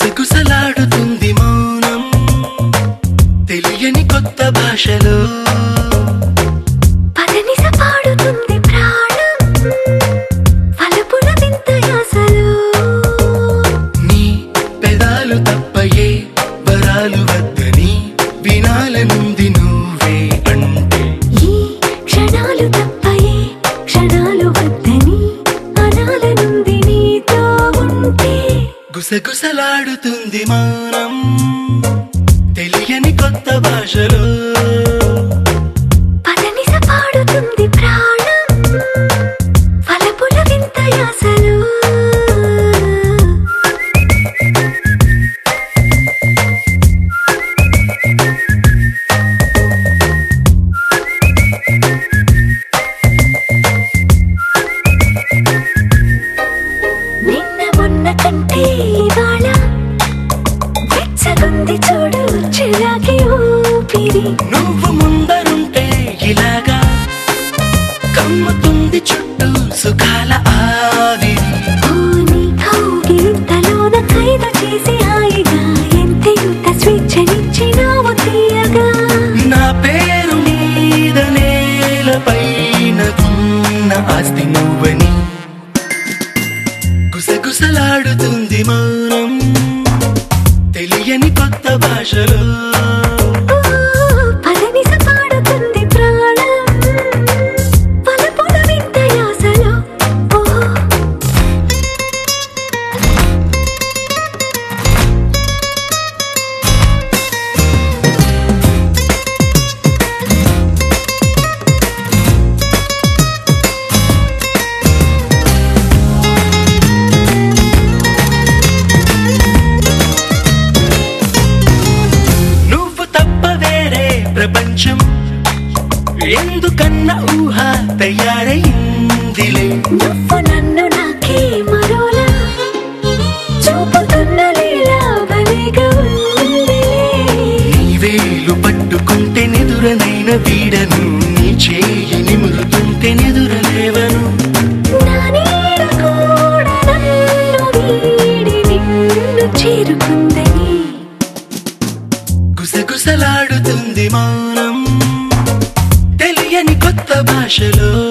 గుసగుసలాడుతుంది మౌనం తెలియని కొత్త భాషలో పదనిస పాడుతుంది ప్రాణం వలపుల వింత యాసలో నీ పెదాలు తప్పయే వరాలు వద్దని వినాలనుంది నువ్వే అంటే ఈ క్షణాలు తప్పయే క్షణాలు వద్దని అనాలనుంది నీతో ఉంటే గుసగుసలాడుతుంది మౌనం తెలియని కొత్త భాషలో పదనిస పాడుతుంది ప్రాణం వలపుల వింత యాసలో నిన్న మొన్న కంటే ఇవాళ వెచ్చగుంది చూడు చిరాకి ఊపిరి నువ్వు ముందరుంటే ఇలాగా కమ్ముతుంది చుట్టూ సుఖాల ఆవిరి ఓ నీ కౌగిలింతలోన ఖైదు చేసి హాయిగా ఎంతెంత స్వేచ్ఛనిచ్చినావు తీయగా నా పేరు మీద నేలపైన ఉన్న ఆస్తి నువ్వని గుసగుసలాడుతుంది మౌనం తెలియని కొత్త భాషలో ఓ పదనిస పాడుతుంది ప్రాణం వలపుల వింత యాసలో ఓ నువ్వు తప్ప వేరే ప్రపంచం ఎందుకన్న ఊహ తయారైందిలే నువ్వు నన్ను నాకే మరోలా చూపుతున్న లీలా భలేగా ఉందిలే. నీ వేలు పట్టుకుంటే నిదురనైన వీడను నీ చేయి నిమురుతుంటే నిదురలేవను నా నీడ కూడా నన్ను వీడి నిన్ను చేరుకుందని గుసగుసలాడుతుంది మౌనం తెలియని కొత్త భాషలో